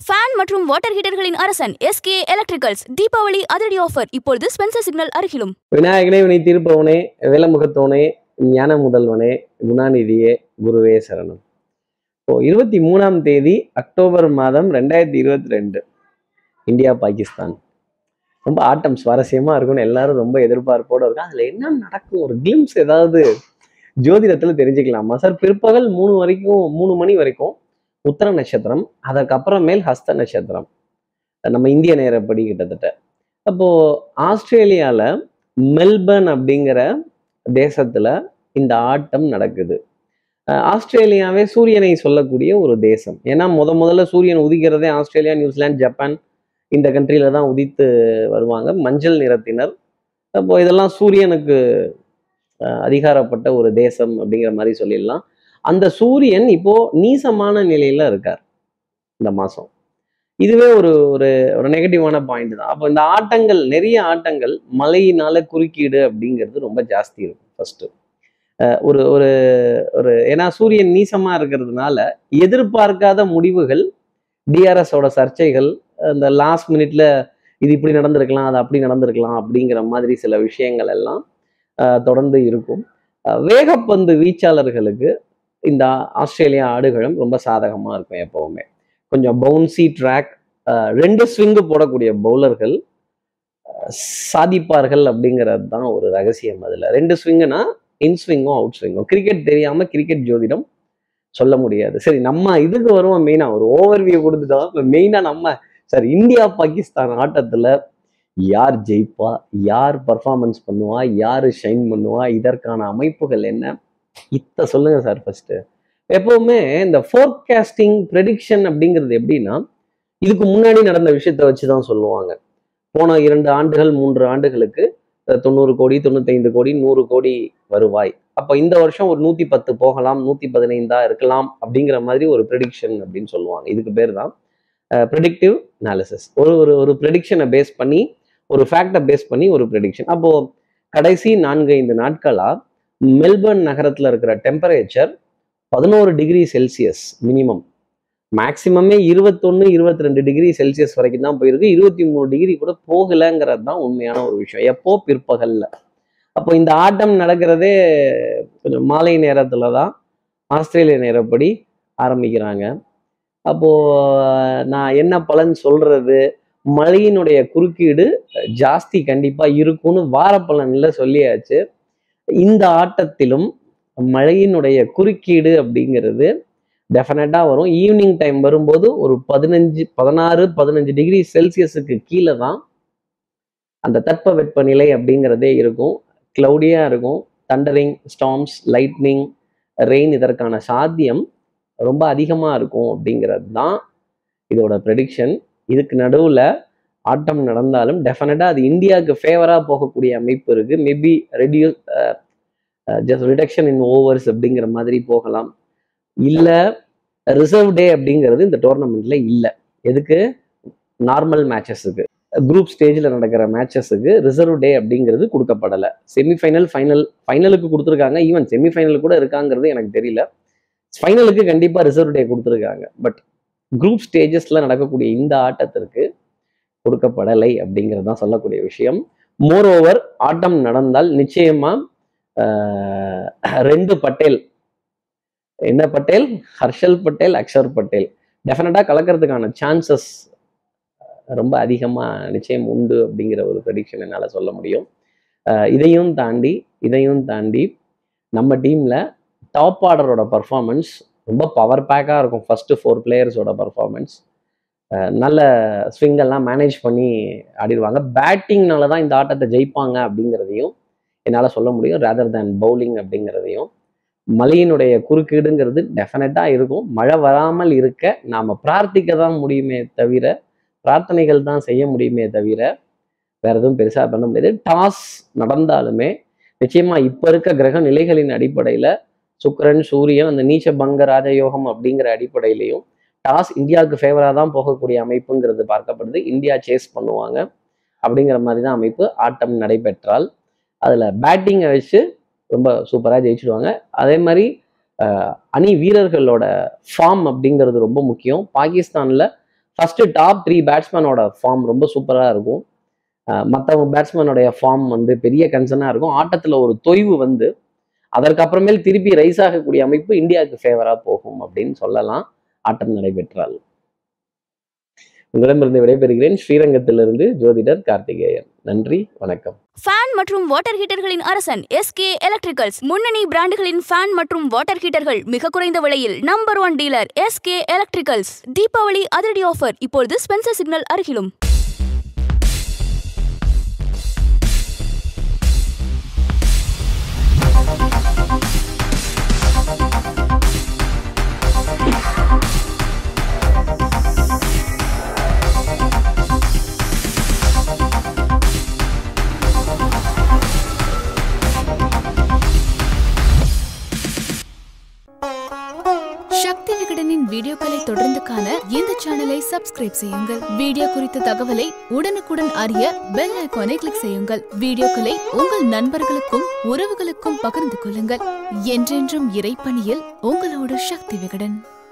fan மற்றும் water ஹீட்டர்களின் அரசன் SK electricals Deepavali அதிரடி ஆஃபர் இப்பொழுது ஸ்பென்சர் சிக்னல் அருகிலும் விநாயகனே வினை தீர்ப்பவனே வேலமுகத்தோனே ஞான முதல்வனே குணாநிதியே குருவே சரணம் இப்போ இருபத்தி மூணாம் தேதி அக்டோபர் மாதம் ரெண்டாயிரத்தி இருபத்தி ரெண்டு இந்தியா பாகிஸ்தான் ரொம்ப ஆட்டம் சுவாரஸ்யமா இருக்கும்னு எல்லாரும் ரொம்ப எதிர்பார்ப்போட இருக்கும் அதுல என்ன நடக்கும் ஒரு கிளிம்ஸ் ஏதாவது ஜோதிடத்துல தெரிஞ்சுக்கலாமா சார் பிற்பகல் மூணு வரைக்கும் மூணு மணி வரைக்கும் உத்தர நட்சத்திரம் அதற்கப்புறமேல் ஹஸ்த நட்சத்திரம் நம்ம இந்திய நேரப்படி கிட்டத்தட்ட அப்போ ஆஸ்திரேலியால மெல்பர்ன் அப்படிங்கிற தேசத்துல இந்த ஆட்டம் நடக்குது அஹ் ஆஸ்திரேலியாவே சூரியனை சொல்லக்கூடிய ஒரு தேசம் ஏன்னா முத முதல்ல சூரியன் உதிக்கிறதே ஆஸ்திரேலியா நியூசிலாந்து ஜப்பான் இந்த கண்ட்ரியில தான் உதித்து வருவாங்க மஞ்சள் நிறத்தினர் அப்போ இதெல்லாம் சூரியனுக்கு அஹ், அதிகாரப்பட்ட ஒரு தேசம் அப்படிங்கிற மாதிரி சொல்லிடலாம் அந்த சூரியன் இப்போ நீசமான நிலையில இருக்கார் இந்த மாசம் இதுவே ஒரு ஒரு ஒரு நெகட்டிவான பாயிண்ட் தான் அப்போ இந்த ஆட்டங்கள் நிறைய ஆட்டங்கள் மழையினால குறுக்கீடு அப்படிங்கிறது ரொம்ப ஜாஸ்தி இருக்கும் ஃபர்ஸ்ட் ஒரு ஒரு ஒரு ஏன்னா சூரியன் நீசமா இருக்கிறதுனால எதிர்பார்க்காத முடிவுகள் டிஆர்எஸோட சர்ச்சைகள் அந்த லாஸ்ட் மினிட்ல இது இப்படி நடந்திருக்கலாம் அது அப்படி நடந்திருக்கலாம் அப்படிங்கிற மாதிரி சில விஷயங்கள் எல்லாம் அஹ், தொடர்ந்து இருக்கும் அஹ், வேகப்பந்து வீச்சாளர்களுக்கு இந்த ஆஸ்திரேலியா ஆடுகளம் ரொம்ப சாதகமா இருக்கும் எப்பவுமே கொஞ்சம் பவுன்சி ட்ராக் ரெண்டு ஸ்விங்கு போடக்கூடிய பவுலர்கள் சாதிப்பார்கள் அப்படிங்கிறது தான் ஒரு ரகசியம் அதுல ரெண்டு ஸ்விங்குனா இன் ஸ்விங்கும் அவுட் ஸ்விங்கும் கிரிக்கெட் தெரியாம கிரிக்கெட் ஜோதிடம் சொல்ல முடியாது சரி நம்ம இதுக்கு வருவோம் மெயினா ஒரு ஓவர்வியூ கொடுத்துட்டோம் இப்போ மெயினா நம்ம சார் இந்தியா பாகிஸ்தான் ஆட்டத்துல யார் ஜெயிப்பா யார் பர்ஃபார்மன்ஸ் பண்ணுவா யார் ஷைன் பண்ணுவா இதற்கான அமைப்புகள் என்ன இத்த சொல்லுங்க சார் ஃபர்ஸ்ட் எப்பவுமே இந்த ஃபோர்காஸ்டிங் ப்ரெடிக்ஷன் அப்படிங்கிறது எப்படின்னா இதுக்கு முன்னாடி நடந்த விஷயத்த வச்சு தான் சொல்லுவாங்க போன இரண்டு ஆண்டுகள் மூன்று ஆண்டுகளுக்கு அஹ், தொண்ணூறு கோடி தொண்ணூத்தைந்து கோடி நூறு கோடி வருவாய் அப்போ இந்த வருஷம் ஒரு நூத்தி பத்து போகலாம் நூத்தி பதினைந்தா இருக்கலாம் அப்படிங்கிற மாதிரி ஒரு ப்ரெடிக்ஷன் அப்படின்னு சொல்லுவாங்க இதுக்கு பேர் தான் ப்ரெடிக்டிவ் அனாலிசிஸ் ஒரு ஒரு ஒரு ப்ரெடிக்ஷனை பேஸ் பண்ணி ஒரு ஃபேக்டை பேஸ் பண்ணி ஒரு ப்ரெடிக்ஷன் அப்போ கடைசி நான்கு ஐந்து நாட்களா மெல்பர்ன் நகரத்துல இருக்கிற டெம்பரேச்சர் பதினோரு டிகிரி செல்சியஸ் மினிமம் மேக்சிமமே இருபத்தொன்னு இருபத்தி ரெண்டு டிகிரி செல்சியஸ் வரைக்கும் தான் போயிருக்கு இருபத்தி மூணு டிகிரி கூட போகலைங்கிறது தான் உண்மையான ஒரு விஷயம் எப்போ பிற்பகல்ல அப்போ இந்த ஆட்டம் நடக்கிறதே கொஞ்சம் மாலை நேரத்துல தான் ஆஸ்திரேலிய நேரப்படி ஆரம்பிக்கிறாங்க அப்போ நான் என்ன பலன் சொல்றது மழையினுடைய குறுக்கீடு ஜாஸ்தி கண்டிப்பா இருக்கும்னு வார பலன்ல சொல்லியாச்சு இந்த ஆட்டத்திலும் மழையினுடைய குறுக்கீடு அப்படிங்கிறது டெஃபினட்டா வரும் ஈவினிங் டைம் வரும்போது ஒரு பதினஞ்சு பதினாறு பதினஞ்சு டிகிரி செல்சியஸுக்கு கீழே தான் அந்த தட்பவெப்ப நிலை அப்படிங்கிறதே இருக்கும் கிளவுடியா இருக்கும் தண்டரிங் ஸ்டாம்ஸ் லைட்னிங் ரெயின் இதற்கான சாத்தியம் ரொம்ப அதிகமா இருக்கும் அப்படிங்கிறது தான் இதோட ப்ரெடிக்ஷன் இதுக்கு நடுவுல ஆட்டம் நடந்தாலும் டெஃபினட்டா அது இந்தியாவுக்கு ஃபேவரா போகக்கூடிய அமைப்பு இருக்கு maybe reduce just reduction in overs அப்படிங்கிற மாதிரி போகலாம் இல்ல ரிசர்வ் டே அப்படிங்கிறது இந்த டோர்னமெண்ட்ல இல்ல எதுக்கு நார்மல் மேட்சஸுக்கு குரூப் ஸ்டேஜில் நடக்கிற மேட்சஸுக்கு ரிசர்வ் டே அப்படிங்கிறது கொடுக்கப்படலை செமிஃபைனல் ஃபைனல் ஃபைனலுக்கு கொடுத்துருக்காங்க ஈவன் செமிஃபைனல் கூட இருக்காங்கிறது எனக்கு தெரியல ஃபைனலுக்கு கண்டிப்பாக ரிசர்வ் டே கொடுத்துருக்காங்க பட் குரூப் ஸ்டேஜஸ்ல நடக்கக்கூடிய இந்த ஆட்டத்திற்கு கொடுக்கப்படலை அப்படிங்கிறது தான் சொல்லக்கூடிய விஷயம் மோர் ஓவர் ஆட்டம் நடந்தால் நிச்சயமா ஆஹ், ரெண்டு பட்டேல் என்ன பட்டேல் ஹர்ஷல் பட்டேல் அக்ஷர் பட்டேல் டெஃபினட்டா கலக்கிறதுக்கான சான்சஸ் ரொம்ப அதிகமா நிச்சயம் உண்டு அப்படிங்கிற ஒரு ப்ரெடிக்ஷன் என்னால சொல்ல முடியும் ஆஹ், இதையும் தாண்டி இதையும் தாண்டி நம்ம டீம்ல டாப் ஆர்டரோட பர்ஃபார்மன்ஸ் ரொம்ப பவர் பேக்காக இருக்கும் ஃபர்ஸ்ட் ஃபோர் பிளேயர்ஸோட பர்ஃபார்மன்ஸ் நல்ல ஸ்விங் எல்லாம் மேனேஜ் பண்ணி ஆடிடுவாங்க பேட்டிங்னால தான் இந்த ஆட்டத்தை ஜெயிப்பாங்க அப்படிங்கிறதையும் என்னால் சொல்ல முடியும் ரேதர் தேன் பவுலிங் அப்படிங்கிறதையும் மழையினுடைய குறுக்கீடுங்கிறது டெஃபினட்டாக இருக்கும் மழை வராமல் இருக்க நாம் பிரார்த்திக்க தான் முடியுமே தவிர பிரார்த்தனைகள் தான் செய்ய முடியுமே தவிர வேற எதுவும் பெருசாக பண்ண முடியாது டாஸ் நடந்தாலுமே நிச்சயமா இப்போ இருக்க கிரக நிலைகளின் அடிப்படையில் சுக்கிரன் சூரியன் அந்த நீச்ச பங்க ராஜயோகம் அப்படிங்கிற அடிப்படையிலையும் டாஸ் இந்தியாவுக்கு ஃபேவராக தான் போகக்கூடிய அமைப்புங்கிறது பார்க்கப்படுது இந்தியா சேஸ் பண்ணுவாங்க அப்படிங்கிற மாதிரி தான் அமைப்பு ஆட்டம் நடைபெற்றால் அதில் பேட்டிங்கை வச்சு ரொம்ப சூப்பராக ஜெயிச்சிடுவாங்க அதே மாதிரி அஹ், அணி வீரர்களோட ஃபார்ம் அப்படிங்கிறது ரொம்ப முக்கியம் பாகிஸ்தானில் ஃபர்ஸ்ட் டாப் த்ரீ பேட்ஸ்மேனோட ஃபார்ம் ரொம்ப சூப்பராக இருக்கும் மற்றவங்க பேட்ஸ்மேனோடைய ஃபார்ம் வந்து பெரிய கன்சர்னாக இருக்கும் ஆட்டத்தில் ஒரு தொய்வு வந்து அதற்கப்புறமேல் திருப்பி ரைஸ் ஆகக்கூடிய அமைப்பு இந்தியாவுக்கு ஃபேவராக போகும் அப்படின்னு சொல்லலாம் ஆட்டம் நடைபெற்றால் உங்களிடமிருந்து விடைபெறுகிறேன் ஸ்ரீரங்கத்திலிருந்து ஜோதிடர் கார்த்திகேயன் நன்றி வணக்கம் ஃபேன் மற்றும் வாட்டர் ஹீட்டர்களின் அரசன் எஸ்கே எலக்ட்ரிக்கல்ஸ் முன்னணி பிராண்டுகளின் ஃபேன் மற்றும் வாட்டர் ஹீட்டர்கள் மிக குறைந்த விலையில் number one dealer SK electricals Deepavali அதிரடி ஆஃபர் இப்பொழுது ஸ்பென்சர் சிக்னல் அருகிலும் சக்தி விகடனின் வீடியோக்களை தொடர்ந்து காண இந்த சேனலை சப்ஸ்கிரைப் செய்யுங்கள் வீடியோ குறித்த தகவலை உடனுக்குடன் அறிய பெல் ஐகானை கிளிக் செய்யுங்கள் வீடியோக்களை உங்கள் நண்பர்களுக்கும் உறவுகளுக்கும் பகிர்ந்து கொள்ளுங்கள் என்றென்றும் இறைப்பணியில் உங்களோடு சக்தி விகடன்